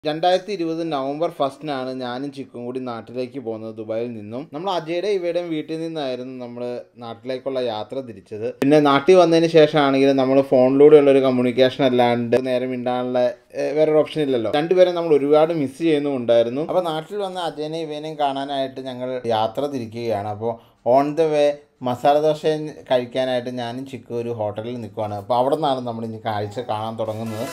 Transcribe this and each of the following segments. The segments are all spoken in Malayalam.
രണ്ടായിരത്തി ഇരുപത് നവംബർ ഫസ്റ്റിനാണ് ഞാനും ചിക്കും കൂടി നാട്ടിലേക്ക് പോകുന്നത് ദുബായിൽ നിന്നും നമ്മൾ അജയുടെ ഇവയുടെയും വീട്ടിൽ നിന്നായിരുന്നു നമ്മൾ നാട്ടിലേക്കുള്ള യാത്ര തിരിച്ചത് പിന്നെ നാട്ടിൽ വന്നതിന് ശേഷമാണെങ്കിലും നമ്മൾ ഫോണിലൂടെയുള്ള ഒരു കമ്മ്യൂണിക്കേഷൻ അല്ലാണ്ട് നേരെ മിണ്ടാനുള്ള ഏഹ്, വേറൊരു ഓപ്ഷൻ ഇല്ലല്ലോ രണ്ടുപേരെ നമ്മൾ ഒരുപാട് മിസ് ചെയ്യുന്നുണ്ടായിരുന്നു അപ്പോൾ നാട്ടിൽ വന്ന അജയനെയും ഇവനെയും കാണാനായിട്ട് ഞങ്ങൾ യാത്ര തിരിക്കുകയാണ് അപ്പോൾ on the way masala dosa കഴിക്കാനായിട്ട് ഞാനും ചിക്കും ഒരു ഹോട്ടലിൽ നിൽക്കുവാണ് അപ്പോൾ അവിടെ നിന്നാണ് നമ്മൾ ഇനി കാഴ്ച കാണാൻ തുടങ്ങുന്നത്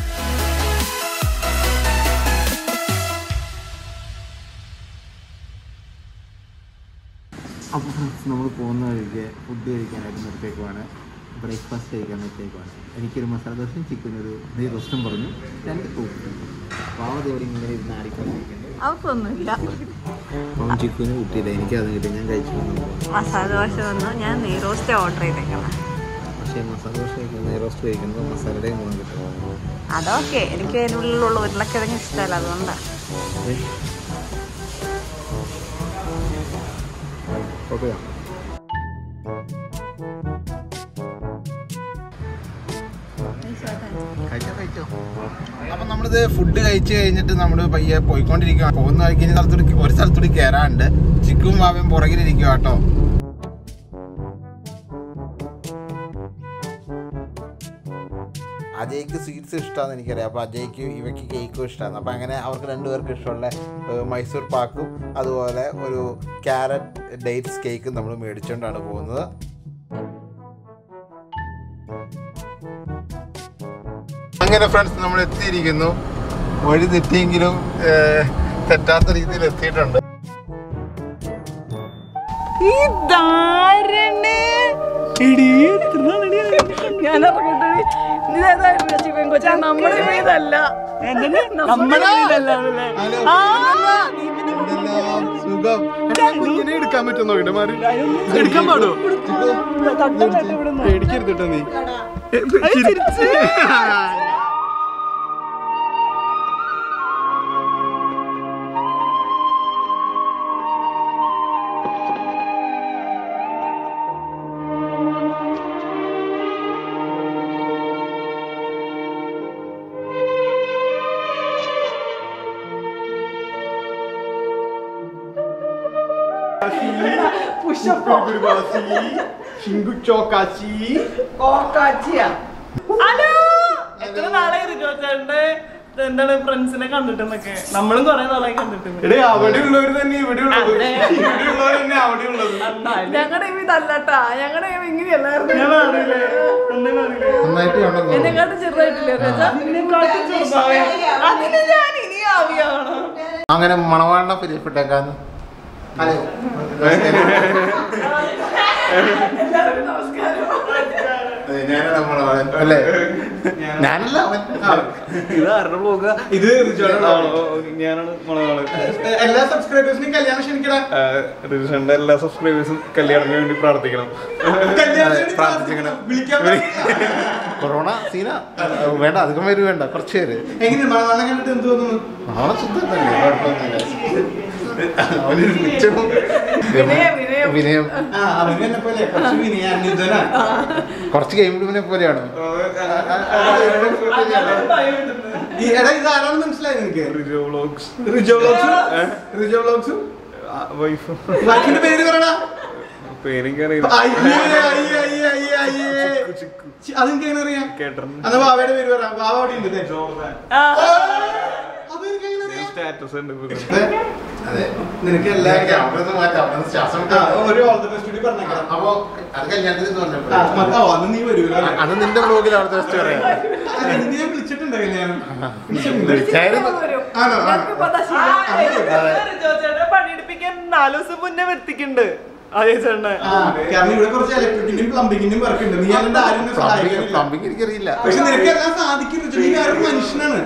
അപ്പോൾ ഫ്രണ്ട്സ് നമ്മൾ പോകുന്ന വഴിക്ക് ഫുഡ് കഴിക്കാനായിട്ട് നിർത്തിയേക്കുവാണ് ബ്രേക്ക്ഫാസ്റ്റ് കഴിക്കാൻ നിർത്തിയേക്കുവാണ് എനിക്കൊരു മസാല ദോശയും ചിക്കൻ ഒരു നെയ് റോസ്റ്റും പറഞ്ഞു രണ്ട് കൂട്ടും പാവതോടെ ഇങ്ങനെ ഇരുന്ന് ആടിക്കൊണ്ടിരിക്കുന്നു അവർക്കൊന്നുമില്ല അപ്പം ചിക്കന് കിട്ടിയില്ല എനിക്കത് കിട്ടി ഞാൻ കഴിച്ചു മസാല ദോശ വന്നു ഞാൻ നെയ്റോസ്റ്റ് ഓർഡർ ചെയ്തേക്കണം പക്ഷേ മസാല ദോശ കഴിക്കുന്നത് നെയ് റോസ്റ്റ് കഴിക്കുമ്പോൾ മസാലയുടെയും ഗുണം കിട്ടും അതൊക്കെ എനിക്ക് അതിനുള്ളിലുള്ള ഉരുളക്കിഴങ്ങ് ഇഷ്ടമല്ല അതുകൊണ്ടാണ് ഓക്കെ അപ്പൊ നമ്മളിത് ഫുഡ് കഴിച്ചു കഴിഞ്ഞിട്ട് നമ്മള് പയ്യെ പോയിക്കൊണ്ടിരിക്കുക പോകുന്ന വഴിക്ക് ഇനി സ്ഥലത്തൂടി ഒരു സ്ഥലത്തൂടി കയറാണ്ട് ചിക്കും വാവയും പുറകിലിരിക്കുക കേട്ടോ അജയ്ക്ക് സ്വീറ്റ്സ് ഇഷ്ടമാണെന്ന് എനിക്കറിയാം അപ്പോൾ അജയ്ക്ക് ഇവയ്ക്ക് കേക്കും ഇഷ്ടമാണ് അപ്പോൾ അങ്ങനെ അവർക്ക് രണ്ടുപേർക്ക് ഇഷ്ടമുള്ള ഏഹ്, മൈസൂർ പാക്കും അതുപോലെ ഒരു ക്യാരറ്റ് ഡേറ്റ്സ് കേക്കും നമ്മൾ മേടിച്ചുകൊണ്ടാണ് പോകുന്നത് അങ്ങനെ ഫ്രണ്ട്സ് നമ്മൾ എത്തിയിരിക്കുന്നു വഴി തെറ്റിയെങ്കിലും ഏഹ്, തെറ്റാത്ത രീതിയിൽ എത്തിയിട്ടുണ്ട് ഞാൻ നമ്മുടെ വീടല്ല എന്തെല്ലാം സുഖം കുഞ്ഞിനെ എടുക്കാൻ പറ്റുമോ നോക്കട്ടെ മാറി എടുക്കാൻ പാടോ പേടിക്കരുത് കേട്ടോ നീ എത്ര നാളായി ചോദിച്ചേണ്ട് എന്താണ് ഫ്രണ്ട്സിനെ കണ്ടിട്ടെന്നൊക്കെ നമ്മളും കൊറേ നാളായി കണ്ടിട്ടുണ്ട് എടേ അവിടെ ഉള്ളവര് തന്നെ ഇവിടെ ഉള്ളത് ഇവിടെ ഉള്ളവർ തന്നെ അവിടെ ഉള്ളത് ഞങ്ങളുടെ ഇതല്ലട്ടാ ഞങ്ങളുടെ ഇങ്ങനെയല്ലായിരുന്നു ഞാൻ അറിയില്ലേ എന്തെങ്കിലും അറിയില്ലേ നന്നായിട്ട് കണ്ടെന്ന് എന്നെക്കാട്ടും ചെറുതായിട്ടില്ലേ രാജാ? നിന്നെക്കാട്ടും ചെറുതാവേ. അതിന് ഞാൻ ഇനി ആവിയാണ് അങ്ങനെ മണവാളിനെ പരിചയപ്പെട്ടേക്കാന്ന് ഹലോ അതെ, ഞാനാണ് മണവാളൻ അല്ലേ ഞാനല്ല അവൻ ഇത് ആരുടെ ബ്ലോഗ് ഇത് ഞാനാണ് മണവാള് എല്ലാ സബ്സ്ക്രൈബേഴ്സിനും കല്യാണം ക്ഷണിക്കടാ റിഷന്റെ എല്ലാ സബ്സ്ക്രൈബേഴ്സും കല്യാണത്തിന് വേണ്ടി പ്രാർത്ഥിക്കണം കല്യാണം അതെ, ക്ഷണിക്കണം. പ്രാർത്ഥിക്കണം. വിളിക്കാൻ കൊറോണ സീന വേണ്ട അധികം പേര് വേണ്ട കുറച്ച് പേര് എങ്ങനെ മണവാളം കണ്ടിട്ട് എന്ത് തോന്നുന്നു നാളെ ശുദ്ധം തന്നെ കുഴപ്പമൊന്നുമില്ല അവനൊരു മിച്ചവും വിനയം, വിനയം. വിനയം ആ അവന് എന്നെ പോലെ കുറച്ച് വിനയാന്വിതനാ കുറച്ച് ഗെയിമിനെ പോലെയാണ് ഈ എടാ ഇത് ആരാണെന്ന് മനസ്സിലായി നിനക്ക് റിജോ വ്ളോഗ്സ് റിജോ വ്ളോഗ്സും റിജോ വ്ളോഗ്സും വൈഫ് വൈഫിന്റെ പേര് പറയടാ പേരെനിക്കറിയില്ല അയ്യേ അയ്യേ അയ്യേ അയ്യേ അയ്യേ ചി- അതെനിക്ക് എങ്ങനെ അറിയാം കേട്ടിട്ടുണ്ട് എന്നാ ബാവയുടെ പേര് പറ ബാവ അവിടെ ഉണ്ട് ദേ. ആ, അതെനിക്ക് എങ്ങനെ അറിയാം സ്റ്റാറ്റസ് ഉണ്ട് അതെ. അതെ നിനക്ക് എല്ലാ അവിടുന്ന് മാറ്റാം അവിടുന്ന് ശ്വാസം ആ, ഒരു ഓൾ ദ ബെസ്റ്റ് കൂടി പറഞ്ഞേക്കാം അപ്പൊ അത് കല്യാണത്തിന് ആ, തോന്നപ്പോഴേ മതി. ഓ, അന്ന് നീ വരുമല്ലോ അത് നിന്റെ ബ്ലോഗിൽ അവിടുത്തെ ഫസ്റ്റ് പറയാം അല്ല, നിന്നെ ഞാൻ വിളിച്ചിട്ടുണ്ട് കല്യാണം വിളിച്ചായിരുന്നു ആണോ ആ. ആ, ഏ, ചോദിച്ചേട്ടനെ പണിയെടുപ്പിക്കാൻ നാല് ദിവസം മുന്നേ വരുത്തിക്കുന്നുണ്ട് അതേ ചേട്ടനെ ആ, കാരണം ഇവിടെ കുറച്ച് ഇലക്ട്രിക്കിന്റെയും പ്ലംബിങ്ങിന്റെയും വർക്ക് ഉണ്ട് നീ അല്ലാണ്ട് ആരും എന്നെ സഹായിക്കുന്നില്ല. പ്ലംബിംഗ് എനിക്കറിയില്ല പക്ഷെ നിനക്ക് എല്ലാം സാധിക്കും രുചി. നീ വേറൊരു മനുഷ്യനാണ്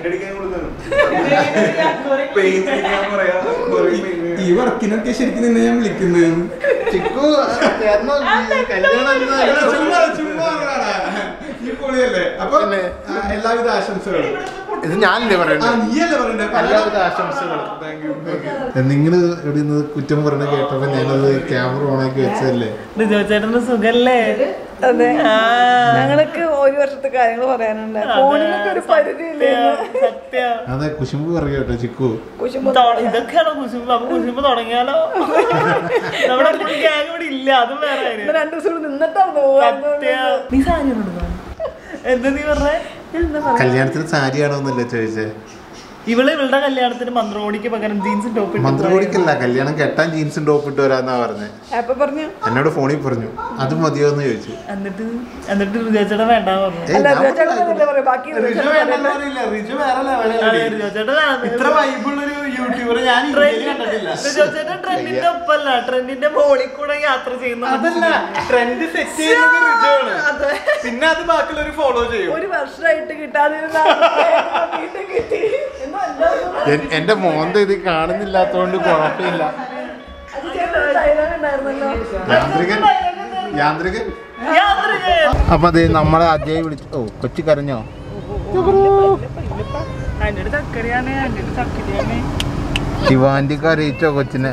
ഈ വർക്കിനൊക്കെ ശരിക്കും നിന്നെ ഞാൻ വിളിക്കുന്നത് ചിക്കു ചേർന്നോ? കല്യാണം എടാ, ചുമ്മാ ചുമ്മാ പറയടാ. ഈ പൊളിയല്ലേ അപ്പൊ പിന്നെ? ആ, എല്ലാവിധ ആശംസകളും ഇത് ഞാനല്ലേ ആ പറയണ്ടേ നീയല്ലേ പറയണ്ടേ എല്ലാവിധ ആശംസകളും നിങ്ങൾ ഇവിടെ നിന്ന് കുറ്റം പറഞ്ഞ കേട്ടപ്പോ ഞാനത് ക്യാമറ ഓണാക്കി വെച്ചതല്ലേ ചോദിച്ചേട്ടന് സുഖല്ലേ അതെ ഞങ്ങൾക്ക് ഒരു വർഷത്തെ കാര്യങ്ങൾ പറയാനുണ്ട് ഫോണിനൊക്കെ ഒരു പരിധിയില്ലേ സത്യം അതെ കുശുമ്പ് പറയുക കേട്ടോ ചിക്കു കുശുമ്പോ തൊ- ഇതൊക്കെയാണോ കുശുമ്പ് നമുക്ക് കുശുമ്പ് തുടങ്ങിയാലോ നമ്മുടെ ഗ്യാങ് ഇവിടെ ഇല്ല അതും വേറെ കാര്യം. ഇന്ന് രണ്ടു ദിവസം ഇവിടെ നിന്നിട്ടാണ് പോവാന്ന് സത്യം. നീ സാരി ഉണ്ടോ എന്താ നീ പറഞ്ഞേ കല്യാണത്തിന് സാരിയാണോ എന്നല്ലേ ചോദിച്ചേ ഇവള് ഇവളുടെ കല്യാണത്തിന് മന്ത്രോടിക്ക് പകരം ജീൻസും ടോപ്പ് മന്ത്രോടിക്കല്ല കല്യാണം കെട്ടാൻ ജീൻസും ടോപ്പ് ഇട്ട് വരാന്നാ പറഞ്ഞേ അപ്പൊ പറഞ്ഞു എന്നോട് ഫോണിൽ പറഞ്ഞു അത് മതിയോ എന്ന് ചോദിച്ചു എന്നിട്ട് എന്നിട്ട് രുചേച്ചേട്ടൻ വേണ്ട പറഞ്ഞു ഏയ് അല്ല ഞാൻ ചേട്ടനല്ലേ പറയാ ബാക്കി റിജു വേണ്ടെന്ന് പറയില്ല റിജു വേറെ ലെവലല്ലേ രുചേച്ചേട്ടൻ ഇത്ര വൈബുള്ളൊരു യൂട്യൂബർ ഞാൻ ഇന്ത്യയിൽ കണ്ടിട്ടില്ല രുചേച്ചേട്ടൻ ട്രെൻഡിന്റെ ഒപ്പല്ല ട്രെൻഡിന്റെ മോളിൽ കൂടെ യാത്ര ചെയ്യുന്ന അതല്ല ട്രെൻഡ് സെറ്റ് ചെയ്യുന്നത് റിജു ആണ് പിന്നെ അത് ബാക്കിയുള്ള ഒരു ഫോളോ ചെയ്യും ഒരു വർഷമായിട്ട് കിട്ടാതിരുന്ന ആൾക്ക് വീണ്ടും കിട്ടി എന്ന് എന്താ എൻ- എന്റെ മോന്ത ഇത് കാണുന്നില്ലാത്തോണ്ട് കുഴപ്പമില്ല അത് ചേട്ടൻ ഡയലോഗ് ഉണ്ടായിരുന്നല്ലോ യാന്ത്രികൻ യാന്ത്രികൻ യാത്രികൻ. അപ്പൊ അതെ നമ്മളെ അജയ് വിളിച്ചു ഓ കൊച്ചു കരഞ്ഞോ അതിന്റെ ഒരു ചക്കരയാണ് അതിന്റെ ഒരു ചക്കരയാണ് ശിവാന്റിക്ക് അറിയിച്ചോ കൊച്ചിനെ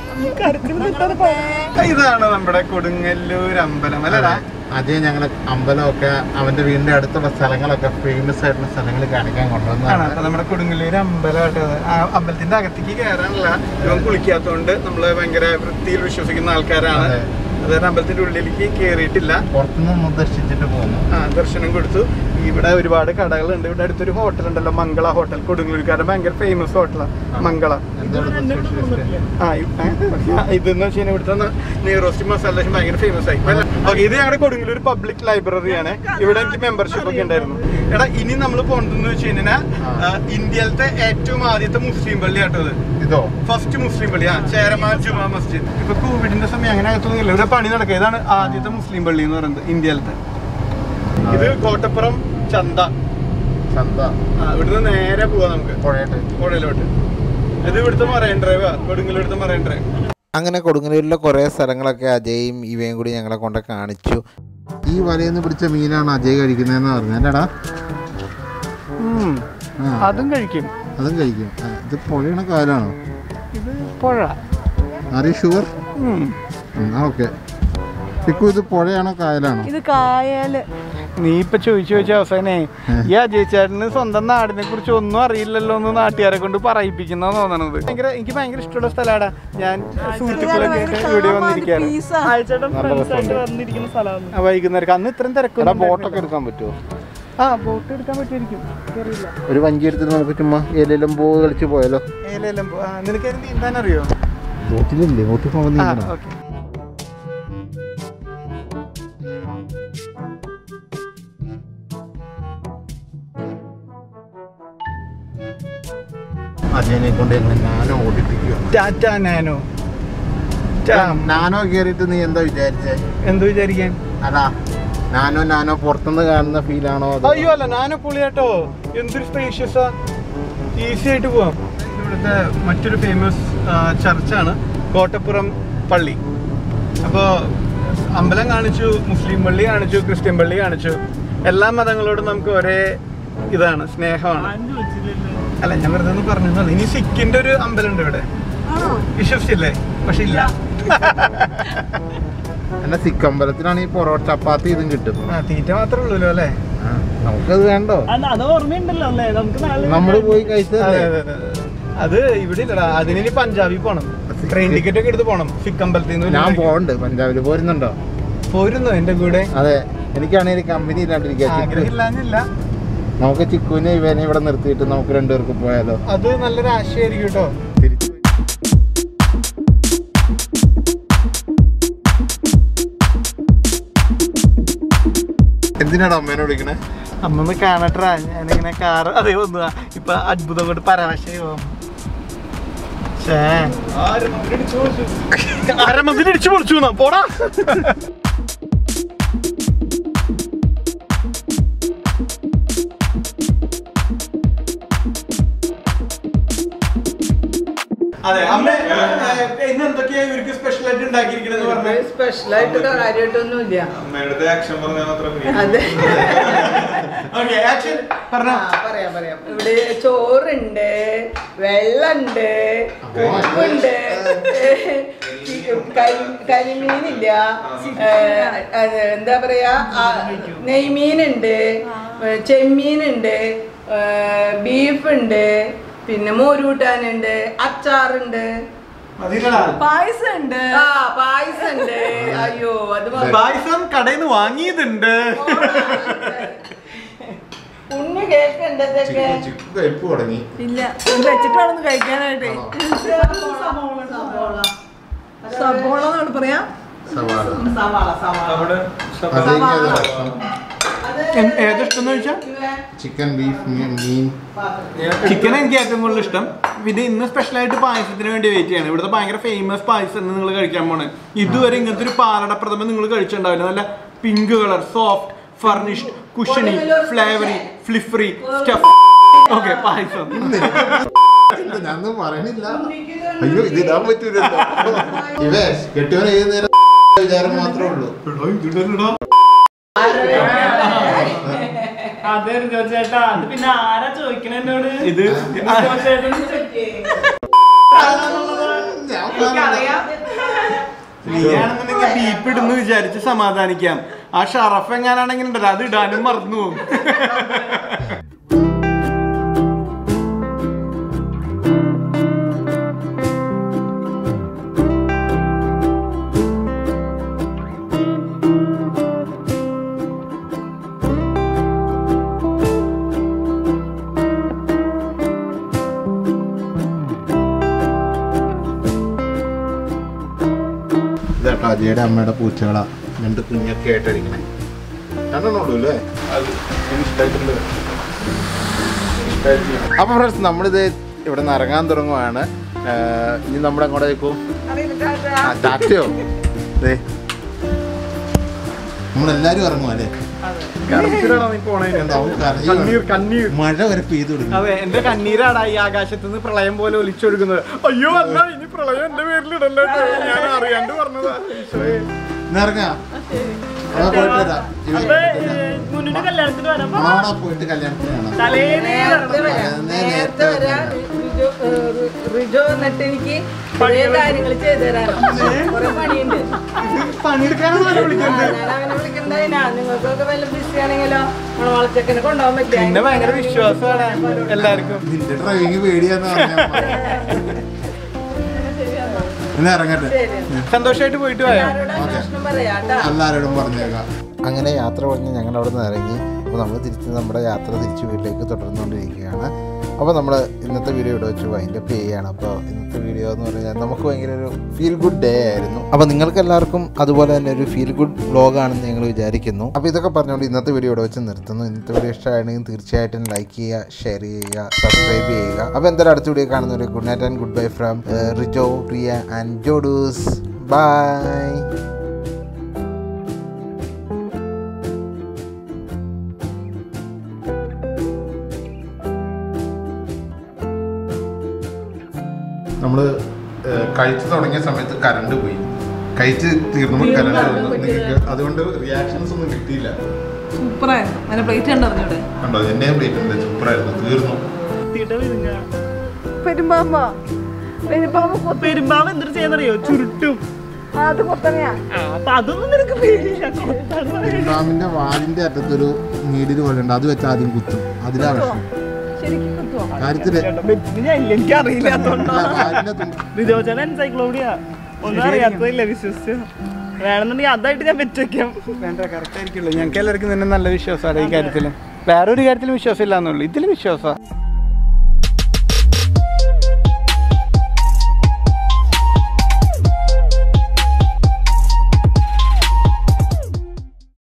ഇതാണ് നമ്മുടെ കൊടുങ്ങല്ലൂർ അമ്പലം അല്ലടാ അജയ് ഞങ്ങളെ അമ്പലമൊക്കെ അവന്റെ വീടിന്റെ അടുത്തുള്ള സ്ഥലങ്ങളൊക്കെ ഫേമസ് ആയിട്ടുള്ള സ്ഥലങ്ങൾ കാണിക്കാൻ ആണ് കൊണ്ടുവന്നതാണ് അപ്പൊ നമ്മുടെ കൊടുങ്ങല്ലൂർ അമ്പലമായിട്ട് അത്. ആ അമ്പലത്തിന്റെ അകത്തേക്ക് കയറാനുള്ള ഇവൻ കുളിക്കാത്തോണ്ട് നമ്മള് ഭയങ്കര വൃത്തിയിൽ വിശ്വസിക്കുന്ന ആൾക്കാരാണ് അതെ. അതായത് അമ്പലത്തിന്റെ ഉള്ളിലേക്ക് കയറിയിട്ടില്ല പുറത്തുനിന്ന് ദർശിച്ചിട്ട് പോകുന്നു ആ ദർശനം കൊടുത്തു ഇവിടെ ഒരുപാട് കടകളുണ്ട് ഇവിടെ അടുത്തൊരു ഹോട്ടൽ ഉണ്ടല്ലോ മംഗള ഹോട്ടൽ കൊടുങ്ങല്ലൂർക്കാരുടെ ഭയങ്കര ഫേമസ് ഹോട്ടലാണ് മംഗള ആ ഇ- ഏ? ഇതെന്ന് വെച്ച് കഴിഞ്ഞാൽ ഇവിടുത്തെ നെയ്റോസ്റ്റ് മസാല ദോശ ഭയങ്കര ഫേമസ് ആയി ഓക്കെ ഇത് ഞങ്ങളുടെ കൊടുങ്ങല്ലൂർ പബ്ലിക് ലൈബ്രറിയാണ് ഇവിടെ എനിക്ക് മെമ്പർഷിപ്പ് ഒക്കെ ഉണ്ടായിരുന്നു എടാ ഇനി നമ്മൾ പോകണ്ടെന്ന് വെച്ച് കഴിഞ്ഞാൽ ഇന്ത്യയിലത്തെ ഏറ്റവും ആദ്യത്തെ മുസ്ലിം പള്ളി ആട്ടോ ഇത് ഇതോ ഫസ്റ്റ് മുസ്ലിം പള്ളി ആ ചേരമാൻ ജുമാ മസ്ജിദ് ഇപ്പൊ കോവിഡിന്റെ സമയം അങ്ങനെ അകത്തൊന്നുമില്ല ഇവിടെ പണി നടക്കുക ഇതാണ് ആദ്യത്തെ മുസ്ലിം പള്ളി എന്ന് പറയുന്നത് ഇന്ത്യയിലത്തെ ഇത് കോട്ടപ്പുറം ചന്ത ചന്ത ആ ഇവിടുന്ന് നേരെ പോവാ നമുക്ക് പുഴയിട്ട് പുഴയിലോട്ട് ഇത് ഇവിടുത്തെ മറൈൻ ഡ്രൈവ് കൊടുങ്ങല്ലൂടുത്തെ മറൈൻ ഡ്രൈവ് അങ്ങനെ കൊടുങ്ങല്ലൂരിലെ കുറേ സ്ഥലങ്ങളൊക്കെ അജയും ഇവയും കൂടി ഞങ്ങളെ കൊണ്ട് കാണിച്ചു ഈ വലയിൽ നിന്ന് പിടിച്ച മീനാണ് അജയ് കഴിക്കുന്നതെന്ന് പറഞ്ഞല്ലേടാ ആ അതും കഴിക്കും അതും കഴിക്കും ആ, ഇത് പുഴയുടെ കാലാണോ ഇത് പുഴ ആർ ഷുവർ ആ ഓക്കെ പിക്കു ഇത് പുഴയാണോ കായലാണോ ഇത് കായല് നീ ഇപ്പൊ ചോദിച്ചു ചോദിച്ച അവസാനേ ഈ അജയ് ചേട്ടന് സ്വന്തം നാടിനെ കുറിച്ച് ഒന്നും അറിയില്ലല്ലോ എന്ന് നാട്ടുകാരെ കൊണ്ട് പറയിപ്പിക്കുന്ന തോന്നണത് ഭയങ്കര എനിക്ക് ഭയങ്കര ഇഷ്ടമുള്ള സ്ഥലമാടാ ഞാൻ സുഹൃത്തുക്കളൊക്കെ ആയിട്ട് ഇവിടെ വന്നിരിക്കാറ് ആഴ്ചയുടെ നല്ല ഫ്രണ്ട്സ് ആയിട്ട് രസമുണ്ട്. വന്നിരിക്കുന്ന സ്ഥലമാണ് ആ, വൈകുന്നേരം അന്ന് ഇത്രയും എടാ തിരക്കൊന്നും ബോട്ടൊക്കെ എടുക്കാൻ പറ്റുമോ ആ ബോട്ട് എടുക്കാൻ പറ്റുമായിരിക്കും അറിയില്ല ഒരു വഞ്ചി എടുത്തിട്ട് നമുക്ക് ചുമ്മാ ഏലെല്ലാം പോ കളിച്ച് പോയാലോ ഏലെല്ലാം പോ- ആ, നിനക്ക് അതിന് നീന്താൻ അറിയോ ബോട്ടിലില്ലേ ബോട്ടിൽ ആ പോകുന്ന ഓക്കെ അജയനെ കൊണ്ട് എന്നെ നാനോ ഓടിപ്പിക്കുക ടാറ്റ നാനോ നാനോ കയറിയിട്ട് നീ എന്താ വിചാരിച്ചേ എന്ത് വിചാരിക്കാൻ അതാ നാനോ നാനോ പുറത്തുനിന്ന് കാണുന്ന ഫീലാണോ അതോ അയ്യോ അല്ല നാനോ പൊളിയാട്ടോ എന്തൊരു സ്പേഷ്യസാ ഈസി ആയിട്ട് പോവാം ഇവിടുത്തെ മറ്റൊരു ഫേമസ് ചർച്ചാണ് കോട്ടപ്പുറം പള്ളി അപ്പോൾ അമ്പലം കാണിച്ചു മുസ്ലിം പള്ളി കാണിച്ചു ക്രിസ്ത്യൻ പള്ളി കാണിച്ചു എല്ലാ മതങ്ങളോടും നമുക്ക് ഒരേ ഇതാണ് സ്നേഹമാണ് അല്ല ഞാൻ വെറുതെ ഒന്ന് പറഞ്ഞു ഇനി സിക്കിന്റെ ഒരു അമ്പലം ഉണ്ട് ഇവിടെ വിശ്വസിച്ചില്ലേ പക്ഷെ ഇല്ല എന്നെ സിക്ക് അമ്പലത്തിലാണ് ഈ പൊറോട്ട ചപ്പാത്തി ഇതും കിട്ടും ആ തീറ്റ മാത്രമേ ഉള്ളൂല്ലോ അല്ലേ ആ, നമുക്കത് വേണ്ടോ അത് ഓർമ്മയുണ്ടല്ലോ അല്ലേ നമുക്ക് നാളെ നമ്മള് പോയി അതെ, കഴിച്ചതല്ലേ അതെ, അതെ, അതെ. അത് ഇവിടെ ഇല്ലടാ അതിനി പഞ്ചാബിൽ പോണം ട്രെയിൻ ടിക്കറ്റ് ഒക്കെ എടുത്ത് പോണം സിക്ക് അമ്പലത്തിൽ നിന്ന് ഞാൻ പോണ്ട് പഞ്ചാബില് പോരുന്നുണ്ടോ പോരുന്നു എന്റെ കൂടെ അതെ എനിക്കാണെങ്കിൽ കമ്പനി ഇല്ലാണ്ടിരിക്കുക ആഗ്രഹമില്ലാന്നില്ല നമുക്ക് ചിക്കുവിനെ ഇവനെ ഇവിടെ നിർത്തിയിട്ട് നമുക്ക് രണ്ടുപേർക്ക് പോയാലോ അത് നല്ലൊരു ആശയമായിരിക്കും കേട്ടോ തിരിച്ചു എന്തിനാണ് അമ്മേനെ വിളിക്കണേ അമ്മമ്മ കാണട്ടാ ഞാനിങ്ങനെ കാറ് അതേ വന്നു ഇപ്പൊ അത്ഭുതം കൊണ്ട് പരവശമായി പോകും അരമതിലിടിച്ചു പൊളിച്ചു എന്നാ, പോടാ അതെ അമ്മ ഇന്ന് എന്തൊക്കെയാ ഇവർക്ക് സ്പെഷ്യൽ ആയിട്ട് ഉണ്ടാക്കിയിരിക്കണെന്ന് പറഞ്ഞു സ്പെഷ്യലായിട്ട് കാര്യമായിട്ടൊന്നുമില്ല അമ്മയുടെ ആക്ഷൻ പറഞ്ഞാൽ മാത്രം അതെ ഓക്കെ ആക്ഷൻ പറഞ്ഞോ ആ, പറയാം പറയാം ഇവിടെ ചോറുണ്ട് വെള്ളണ്ട് ഉപ്പുണ്ട് കരി- കരിമീനില്ല ഏ, അത് എന്താ പറയാ ആ, നെയ്മീനുണ്ട് ഏ, ചെമ്മീനുണ്ട് ഏ, ബീഫുണ്ട് പിന്നെ മോരൂട്ടാനുണ്ട് അച്ചാറുണ്ട് പായസം ഉണ്ട് ആ പായസം ഉണ്ട് അയ്യോ അത് മ- പായസം കടയിൽ നിന്ന് വാങ്ങിയതുണ്ട് കുഞ്ഞു കേക്കുണ്ട് ഇതൊക്കെ ചിക്കു കഴിപ്പ് തുടങ്ങി ഇല്ല ഇത് വെച്ചിട്ട് വേണം കഴിക്കാനായിട്ട് സബോള എന്നാണ് പറയാ സവാള സവാള സവാള അവിടെ അതെങ്കിൽ അത് ഭക്ഷണം ഏതിഷ്ടം ചോദിച്ചാൽ ചിക്കൻ ബീഫ് മീൻ ചിക്കൻ എനിക്ക് ഏറ്റവും കൂടുതൽ ഇഷ്ടം പിന്നെ ഇന്ന് സ്പെഷ്യൽ ആയിട്ട് പായസത്തിന് വേണ്ടി വെയിറ്റ് ചെയ്യണം ഇവിടുത്തെ ഭയങ്കര ഫേമസ് പായസം നിങ്ങൾ കഴിക്കാൻ പോണ് ഇതുവരെ ഇങ്ങനത്തെ ഒരു പാലട പ്രഥമൻ നിങ്ങൾ കഴിച്ചിട്ടുണ്ടാവില്ല നല്ല pink colour soft furnished cushiony flavoury fluffy stuff okay പായസം ഞാനൊന്നും പറയണില്ല അയ്യോ ഇത് ഇടാൻ പറ്റൂലല്ലോ ഇവേ കെട്ടിയവൻ ഏത് നേരം വിചാരം മാത്രമേ ഉള്ളൂ അതെ റിജോ ചേട്ടാ അത് പിന്നെ ആരാ ചോദിക്കണ എന്നോട് ഇത് റിജോ ചേട്ടൻ ഞാൻ പറഞ്ഞില്ല. നീയാണെന്നുണ്ടെങ്കിൽ ബീപ്പ് ഇടുന്ന് വിചാരിച്ച് സമാധാനിക്കാം ആ ഷറഫ് എങ്ങാനാണെങ്കിൽ ഉണ്ടല്ലോ അത് ഇടാനും മറന്നു പോകും ഇതാട്ടോ അജയുടെ അമ്മയുടെ പൂച്ചകളാ രണ്ട് കുഞ്ഞൊക്കെ ആയിട്ടിരിക്കണേ രണ്ടെണ്ണുള്ളൂ അല്ലേ അപ്പൊ ഫ്രണ്ട്സ് നമ്മളിത് ഇവിടെ നിന്ന് ഇറങ്ങാൻ തുടങ്ങുവാണ് ഏഹ് ഇനി നമ്മുടെ അങ്ങോട്ടേക്കോ ആ, ടാറ്റയോ ദേ നമ്മളെല്ലാരും ഇറങ്ങും അല്ലേ നീ പോണേന്. ഉണ്ടാവും, കരഞ്ഞു കണ്ണീർ കാണും. കണ്ണീർ മഴ വരെ പെയ്തു തുടങ്ങി അതെ എന്റെ കണ്ണീരാടാ ഈ ആകാശത്ത് നിന്ന് പ്രളയം പോലെ ഒലിച്ചൊഴുകുന്നത് അയ്യോ അല്ല ഇനി പ്രളയം എന്റെ പേരിൽ ഇടല്ലോ ഞാൻ അറിയാണ്ട് പറഞ്ഞതാ ഈശോയെ. ഇന്ന് ഇറങ്ങാം അവിടെ പോയിട്ട് വരാം ഇവിടെ അപ്പൊ പോയിട്ട് വരാം. മുന്നിട്ട് കല്യാണത്തിന് വരാം നാളെ പോയിട്ട് കല്യാണത്തിന് കാണാം തലേന്ന് നേരത്തെ വരാം നേരത്തെ വരാം റിജോ ഏ, റി- റിജോ വന്നിട്ട് എനിക്ക് പഴയ കാര്യങ്ങൾ ചെയ്തു തരാനോ കുറെ പണിയുണ്ട് പണിയെടുക്കാനാണ് അവനെ ആ, വിളിക്കുന്നത് ഞാൻ അങ്ങനെ വിളിക്കണ്ടായിനാ നിങ്ങൾക്കൊക്കെ വല്ല ബിസി ആണെങ്കിലോ നമ്മളെ വളച്ചക്കനെ കൊണ്ടുപോകാൻ പറ്റില്ല പിന്നെ ഭയങ്കര വിശ്വാസമാണ് എല്ലാവർക്കും നിന്റെ ഡ്രൈവിംഗ് പേടിയാന്ന് പറഞ്ഞാ ഇന്ന് ഇറങ്ങട്ടെ സന്തോഷമായിട്ട് പോയിട്ട് പോയോ പ്രശ്നം പറയാട്ടാ എല്ലാവരോടും പറഞ്ഞേക്കാം അങ്ങനെ യാത്ര പറഞ്ഞ് ഞങ്ങൾ അവിടെ നിന്ന് ഇറങ്ങി അപ്പോൾ നമ്മൾ തിരിച്ച് നമ്മുടെ യാത്ര തിരിച്ച് വീട്ടിലേക്ക് തുടർന്നുകൊണ്ടിരിക്കുകയാണ് അപ്പോൾ നമ്മൾ ഇന്നത്തെ വീഡിയോ ഇവിടെ വെച്ച് വൈൻഡ് അപ്പ് ചെയ്യുകയാണ് അപ്പോൾ ഇന്നത്തെ വീഡിയോ എന്ന് പറഞ്ഞാൽ നമുക്ക് ഭയങ്കര ഒരു ഫീൽ ഗുഡ് ഡേ ആയിരുന്നു അപ്പോൾ നിങ്ങൾക്ക് എല്ലാവർക്കും അതുപോലെ തന്നെ ഒരു ഫീൽ ഗുഡ് വ്ളോഗാണെന്ന് ഞങ്ങൾ വിചാരിക്കുന്നു അപ്പോൾ ഇതൊക്കെ പറഞ്ഞുകൊണ്ട് ഇന്നത്തെ വീഡിയോ ഇവിടെ വെച്ച് നിർത്തുന്നു ഇന്നത്തെ വീഡിയോ ഇഷ്ടമാണെങ്കിൽ തീർച്ചയായിട്ടും ലൈക്ക് ചെയ്യുക ഷെയർ ചെയ്യുക സബ്സ്ക്രൈബ് ചെയ്യുക അപ്പോൾ എന്തായാലും അടുത്ത വീഡിയോ കാണുന്നവരെ good night and good bye from Rijo Priya and ജോഡൂസ് ബൈ നമ്മൾ കഴിച്ചു തുടങ്ങിയ സമയത്ത് കറണ്ട് പോയി കഴിച്ച് തീർന്നപ്പോൾ കറണ്ട് വന്നു നിങ്ങൾക്ക് അതുകൊണ്ട് റിയാക്ഷൻസ് ഒന്നും കിട്ടിയില്ല സൂപ്പറായിരുന്നു അതിന്റെ പ്ലേറ്റ് കണ്ടറിഞ്ഞൂടെ കണ്ടോ എൻ്റെ പ്ലേറ്റ് ഉണ്ട് സൂപ്പറായിരുന്നു തീർന്നു പെരുമ്പാമ്പ പെരുമ്പാമ്പ് കൊ- പെരുമ്പാവ് എന്തൊരു ചെയ്യുന്നറിയോ ചുരുട്ടും ആ, അത് കൊത്തങ്ങയാ ആ, അപ്പൊ അതൊന്നും നിനക്ക് പേടിയില്ല കൊത്താൻ പറയും. ഡാമിന്റെ വാലിന്റെ അറ്റത്തൊരു നീഡിൽ പോലെ ഉണ്ട് അത് വെച്ച് ആദ്യം കുത്തും അതിലാ വിഷം ശരിക്കും കുത്തുവോ കാര്യത്തില് ചേട്ടാ, ബെറ്റിന് ഞാൻ ഇല്ല എനിക്ക് അറിയില്ല അല്ല, വാലിന്റെ തുമ്പ് റിജോചന എൻസൈക്ലോഡിയ ഒന്നും അറിയാത്തതില്ല വിശ്വസിച്ച് വേണമെന്നുണ്ടെങ്കിൽ അതായിട്ട് ഞാൻ വെച്ച് വെക്കാം വേണ്ട കറക്റ്റ് ആയിരിക്കുള്ളൂ ഞങ്ങൾക്ക് എല്ലാവർക്കും തന്നെ നല്ല വിശ്വാസമാണ് ഈ കാര്യത്തിൽ വേറെ ഒരു കാര്യത്തിലും വിശ്വാസം ഇല്ലാന്നുള്ളൂ ഇതിൽ വിശ്വാസമാണ്